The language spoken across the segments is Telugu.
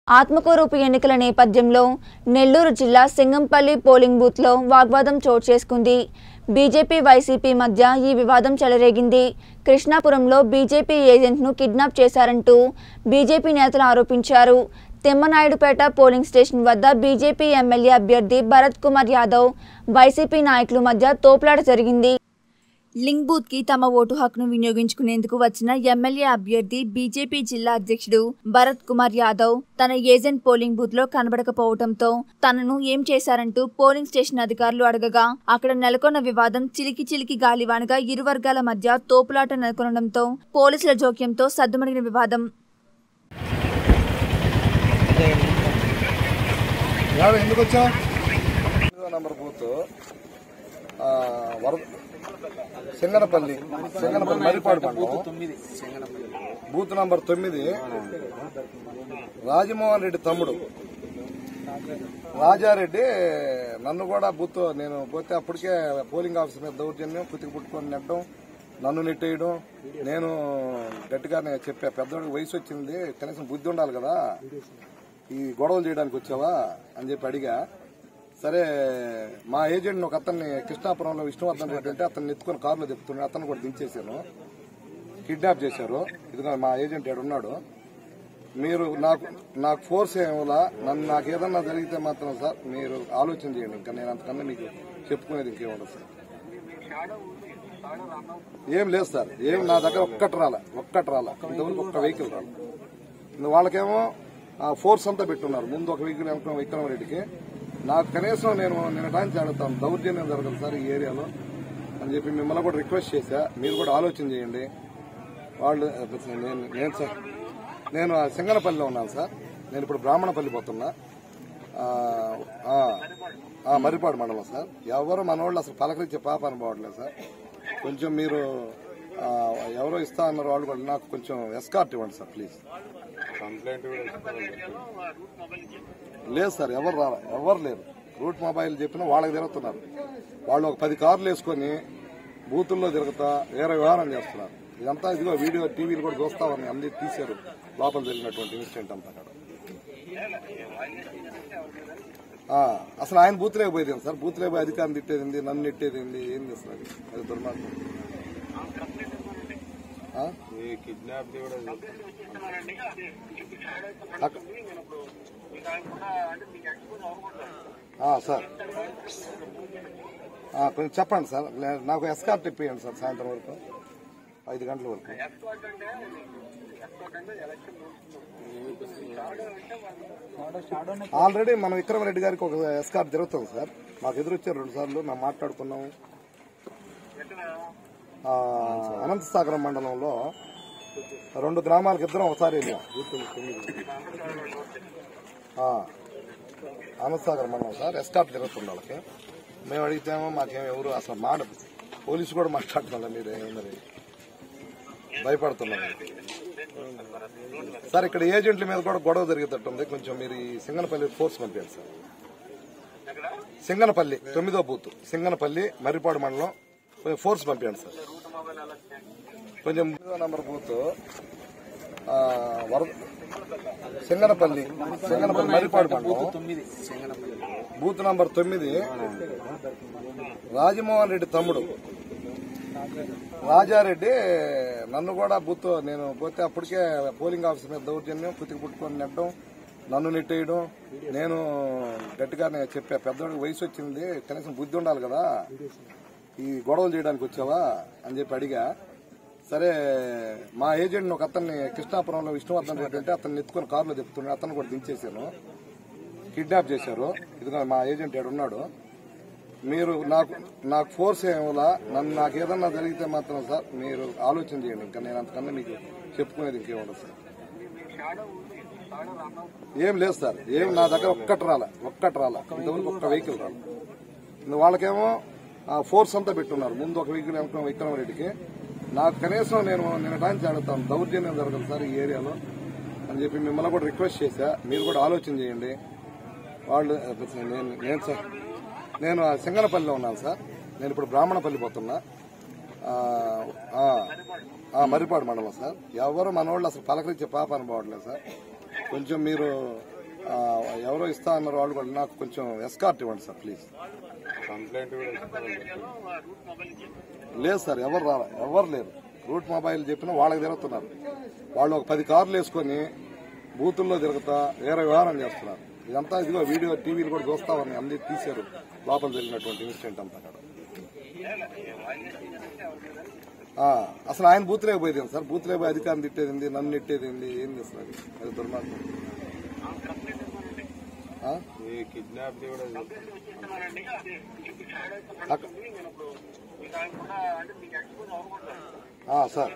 ఆత్మకూరుపు ఎన్నికల నేపథ్యంలో నెల్లూరు జిల్లా సింగంపల్లి పోలింగ్ బూత్లో వాగ్వాదం చోటు చేసుకుంది బీజేపీ వైసీపీ మధ్య ఈ వివాదం చెలరేగింది కృష్ణాపురంలో బీజేపీ ఏజెంట్ను కిడ్నాప్ చేశారంటూ బీజేపీ నేతలు ఆరోపించారు తిమ్మనాయుడుపేట పోలింగ్ స్టేషన్ వద్ద బీజేపీ ఎమ్మెల్యే అభ్యర్థి భరత్ కుమార్ యాదవ్ వైసీపీ నాయకుల మధ్య తోపులాట జరిగింది లింక్ బూత్ కి తమ ఓటు హక్కును వినియోగించుకునేందుకు వచ్చిన ఎమ్మెల్యే అభ్యర్థి బీజేపీ జిల్లా అధ్యక్షుడు భరత్ కుమార్ యాదవ్ తన ఏజెంట్ పోలింగ్ బూత్ లో కనబడకపోవడంతో తనను ఏం చేశారంటూ పోలింగ్ స్టేషన్ అధికారులు అడగగా అక్కడ నెలకొన్న వివాదం చిలికి చిలికి గాలివానగా ఇరు వర్గాల మధ్య తోపులాట నెలకొనడంతో పోలీసుల జోక్యంతో సద్దుమణిగిన వివాదం యాడ ఎందుకు వచ్చా నంబర్ బూత్ ఆ, వర సింగనపల్లి సింగనపల్లి మరిపాడు మండలం బూత్ నంబర్ తొమ్మిది రాజమోహన్ రెడ్డి తమ్ముడు రాజారెడ్డి నన్ను కూడా బూత్ నేను పోతే అప్పటికే పోలింగ్ ఆఫీసర్ మీద దౌర్జన్యం కుతికి పుట్టుకొని నెట్టడం నన్ను నెట్టేయడం నేను గట్టిగా నేను చెప్పా పెద్దవాడికి వయసు వచ్చింది కనీసం బుద్ధి ఉండాలి కదా ఈ గొడవలు చేయడానికి వచ్చావా అని చెప్పి అడిగా సరే మా ఏజెంట్ ఒక అతన్ని కృష్ణాపురంలో విష్ణువర్ధన్ రెడ్డి అంటే అతన్ని ఎత్తుకొని కారులో చెప్తున్నాడు అతను కూడా దించేశాను కిడ్నాప్ చేశారు ఇదిగో మా ఏజెంట్ ఇక్కడ ఉన్నాడు మీరు నాకు నాకు ఫోర్స్ ఏమోలా నన్ను నాకు ఏదన్నా జరిగితే మాత్రం సార్ మీరు ఆలోచన చేయండి ఇంకా నేను అంతకన్నా మీకు చెప్పుకునేది ఇంకేముండదు సార్ ఏం లేదు సార్ ఏం నా దగ్గర ఒక్కటి రాలే ఒక్కటి రాలే ఇంతవరకు ఒక్క వెహికల్ రాలే ఇంకా వాళ్ళకేమో ఆ ఫోర్స్ అంతా పెట్టున్నారు ముందు ఒక వెహికల్ వెనక విక్రమ రెడ్డికి నాకు కనీసం నేను నేను టాన్స్ అడుగుతాను దౌర్జన్యం జరగదు సార్ ఈ ఏరియాలో అని చెప్పి మిమ్మల్ని కూడా రిక్వెస్ట్ చేశా మీరు కూడా ఆలోచన చేయండి వాళ్ళు నేను నేను సార్ నేను ఆ సింగనపల్లిలో ఉన్నాను సార్ నేను ఇప్పుడు బ్రాహ్మణపల్లి పోతున్నా ఆ, ఆ, ఆ, మర్రిపాడు మండలం సార్ ఎవరు మన వాళ్ళు అసలు పలకరించే పాప అనుకోవట్లేదు సార్ కొంచెం మీరు ఆ, ఎవరో ఇస్తా అన్నారు వాళ్ళు కూడా నాకు కొంచెం ఎస్కార్ట్ ఇవ్వండి సార్ ప్లీజ్ లేదు సార్ ఎవరు రారా ఎవరు లేరు రూట్ మొబైల్ చెప్పినా వాళ్ళకి తిరుగుతున్నారు వాళ్ళు ఒక పది కార్లు వేసుకొని బూతుల్లో తిరుగుతా వేరే వ్యవహారం చేస్తున్నారు ఇదంతా ఇదిగో వీడియో టీవీలు కూడా చూస్తామని అన్ని తీశారు లోపల జరిగినటువంటి ఇన్సిడెంట్ అంతా అక్కడ ఆ, అసలు ఆయన బూత్లోకి పోయేది ఏంది సార్ బూత్లోకి పోయి అధికారం తిట్టేది ఏంది, నన్ను నెట్టేది ఏంది ఏంది అసలు అది అది దుర్మార్గం ఆ? అక్క- ఆ, సార్ ఆ, కొంచెం చెప్పండి సార్ లే- నాకు ఎస్కార్ట్ ఇప్పియండి సార్ సాయంత్రం వరకు ఐదు గంటల వరకు ఆల్రెడీ మన విక్రమరెడ్డి గారికి ఒక ఎస్కార్ట్ జరుగుతుంది సార్ మాకు ఎదురొచ్చారు రెండు సార్లు మేము మాట్లాడుకున్నాము ఆ, అనంతసాగరం మండలంలో రెండు గ్రామాలకు ఇద్దరం ఒకసారి వెళ్ళాం ఆ, అనంతసాగర్ మండలం సార్ ఎస్కార్ట్ జరుగుతుంది వాళ్ళకి మేము అడిగితేమో మాకేం ఎవరు అసలు మాట పోలీసు కూడా మాట్లాడుతున్నారు మీరు ఏం మరి భయపడుతున్నారు సార్ ఇక్కడ ఏజెంట్ల మీద కూడా గొడవ జరిగేటట్టుంది కొంచెం మీరు ఈ సింగనపల్లి ఫోర్స్ పంపించండి సార్ సింగనపల్లి తొమ్మిదో బూత్ సింగనపల్లి మర్రిపాడు మండలం కొంచెం ఫోర్స్ పంపించండి సార్ కొంచెం తొమ్మిదో నంబర్ బూత్ ఆ, వర సింగనపల్లి సింగనపల్లి మర్రిపాడు మండలం బూత్ నంబర్ తొమ్మిది రాజమోహన్ రెడ్డి తమ్ముడు రాజారెడ్డి నన్ను కూడా బూత్ నేను పోతే అప్పటికే పోలింగ్ ఆఫీసర్ మీద దౌర్జన్యం కుతికి పుట్టుకొని నెట్టడం నన్ను నెట్టేయడం నేను గట్టిగా నేను చెప్పా పెద్దవాడికి వయసు వచ్చింది కనీసం బుద్ధి ఉండాలి కదా ఈ గొడవలు చేయడానికి వచ్చావా అని చెప్పి అడిగా సరే మా ఏజెంట్ ఒక అతన్ని కృష్ణాపురంలో విష్ణువర్ధన్ రెడ్డి అంటే అతన్ని ఎత్తుకొని కారులో చెప్తున్నాడు అతను కూడా దించేశాను కిడ్నాప్ చేశారు ఇదిగో మా ఏజెంట్ ఇక్కడ ఉన్నాడు మీరు నాకు నాకు ఫోర్స్ ఏమోలా నన్ను నాకు ఏదన్నా జరిగితే మాత్రం సార్ మీరు ఆలోచన చేయండి ఇంకా నేను అంతకన్నా మీకు చెప్పుకునేది ఇంకేముండదు సార్ ఏం లేదు సార్ ఏం నా దగ్గర ఒక్కటి రాలే ఒక్కటి రాలే ఇంతవరకు ఒక్క వెహికల్ రాలే ఇంకా వాళ్ళకేమో ఆ ఫోర్స్ అంతా పెట్టున్నారు ముందు ఒక వెహికల్ వెనక విక్రమ రెడ్డికి నాకు కనీసం నేను నేను టాన్స్ అడుగుతాను దౌర్జన్యం జరగదు సార్ ఈ ఏరియాలో అని చెప్పి మిమ్మల్ని కూడా రిక్వెస్ట్ చేశా మీరు కూడా ఆలోచన చేయండి వాళ్ళు నేను నేను సార్ నేను ఆ సింగనపల్లిలో ఉన్నాను సార్ నేను ఇప్పుడు బ్రాహ్మణపల్లి పోతున్నా ఆ, ఆ, ఆ, మర్రిపాడు మండలం సార్ ఎవరు మన వాళ్ళు అసలు పలకరించే పాప అనుకోవట్లేదు సార్ కొంచెం మీరు ఆ, ఎవరో ఇస్తా అన్నారు వాళ్ళు కూడా నాకు కొంచెం ఎస్కార్ట్ ఇవ్వండి సార్ ప్లీజ్ కంప్లైంట్ కూడా ఇస్తామని చెప్పారు. లేదు సార్ ఎవరు రాలా ఎవరు లేరు రూట్ మొబైల్ చెప్పినా వాళ్ళకి తిరుగుతున్నారు వాళ్ళు ఒక పది కార్లు వేసుకొని బూతుల్లో తిరుగుతా వేరే వ్యవహారం చేస్తున్నారు ఇదంతా ఇదిగో వీడియో టీవీలు కూడా చూస్తామని అన్ని తీశారు లోపల జరిగినటువంటి ఇన్సిడెంట్ అంతా అక్కడ ఆ, అసలు ఆయన బూత్లోకి పోయేది ఏంది సార్ బూత్లోకి పోయి అధికారం తిట్టేది ఏంది, నన్ను నెట్టేది ఏంది ఏం చేస్తున్నారు అది దుర్మార్గం ఆ? ఈ కిడ్నాప్ కూడా అక్క- ఆ, సార్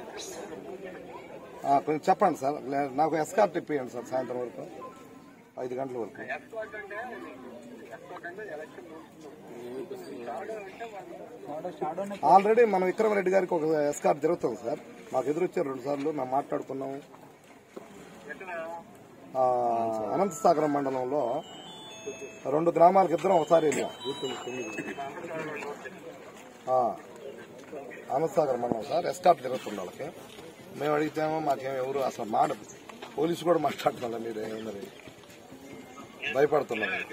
ఆ, కొంచెం చెప్పండి సార్ లే- నాకు ఎస్కార్ట్ ఇప్పియండి సార్ సాయంత్రం వరకు ఐదు గంటల వరకు ఆల్రెడీ మన విక్రమరెడ్డి గారికి ఒక ఎస్కార్ట్ జరుగుతుంది సార్ మాకు ఎదురొచ్చారు రెండు సార్లు మేము మాట్లాడుకున్నాము ఆ, అనంతసాగరం మండలంలో రెండు గ్రామాలకు ఇద్దరం ఒకసారి వెళ్ళాం ఆ, అనంతసాగర్ మండలం సార్ ఎస్కార్ట్ జరుగుతుంది వాళ్ళకి మేము అడిగితేమో మాకేం ఎవరు అసలు మాట పోలీసు కూడా మాట్లాడుతున్నారు మీరు ఏమన్నది భయపడుతున్నారు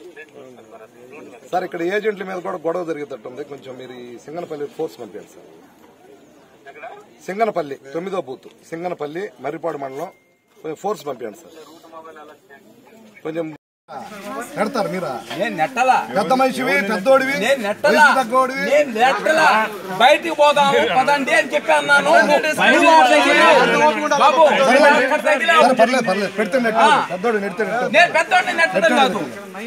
సార్ ఇక్కడ ఏజెంట్ల మీద కూడా గొడవ జరిగేటట్టుంది కొంచెం మీరు ఈ సింగనపల్లి ఫోర్స్ పంపించండి సార్ సింగనపల్లి తొమ్మిదో బూత్ సింగనపల్లి మర్రిపాడు మండలం కొంచెం ఫోర్స్ పంపించండి సార్ కొంచెం పెడతారు మీరా నేను నెట్టలా పెద్ద మనిషివి పెద్దోడివి నేను నెట్టలా వయసు తగ్గోడివి నేను నెట్టలా బయటికి పోదాము పదండి అని చెప్పి అన్నాను నువ్వు మోటార్ సైకిల్ బాబు మోటార్ సైకిల్ సరే పర్లేదు పర్లేదు పెడితే నెట్టు పెద్దోడు నెడితే నెట్టు నేను పెద్దోడిని నెట్టడం కాదు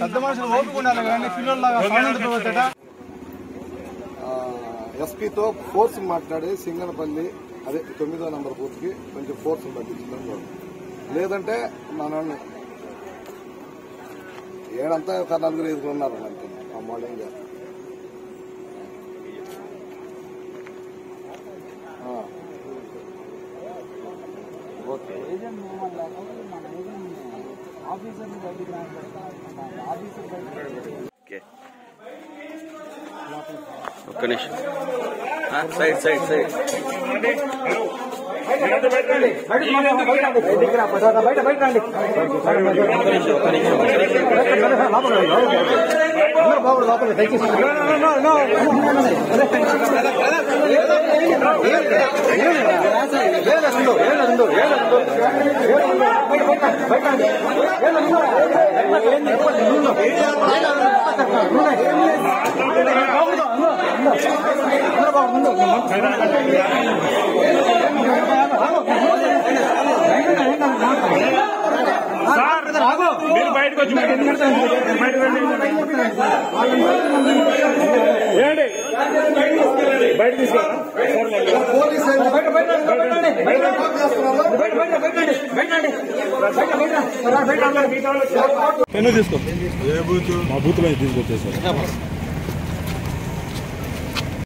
ఎస్పీతో ఫోర్స్ మాట్లాడి సింగనపల్లి అదే తొమ్మిదో నంబర్ బూత్ కి కొంచెం ఫోర్స్ పంపించడం లేదంటే మనల్ని ఏడంతా ఒక నలుగురు ఐదుగురు ఉన్నారు అంతే ఆ వాళ్ళు ఏం చేస్తారు ఆ. ఓకే ఒక్క నిమిషం ఆ, సైడ్ సైడ్ సైడ్ మీరు బయటకు వచ్చి బయటకు రండి ఏంటి బయట తీసుకెళ్ళా పోలీస్ పెన్ను తీసుకో మా బూత్ లో తీసుకొచ్చేసారు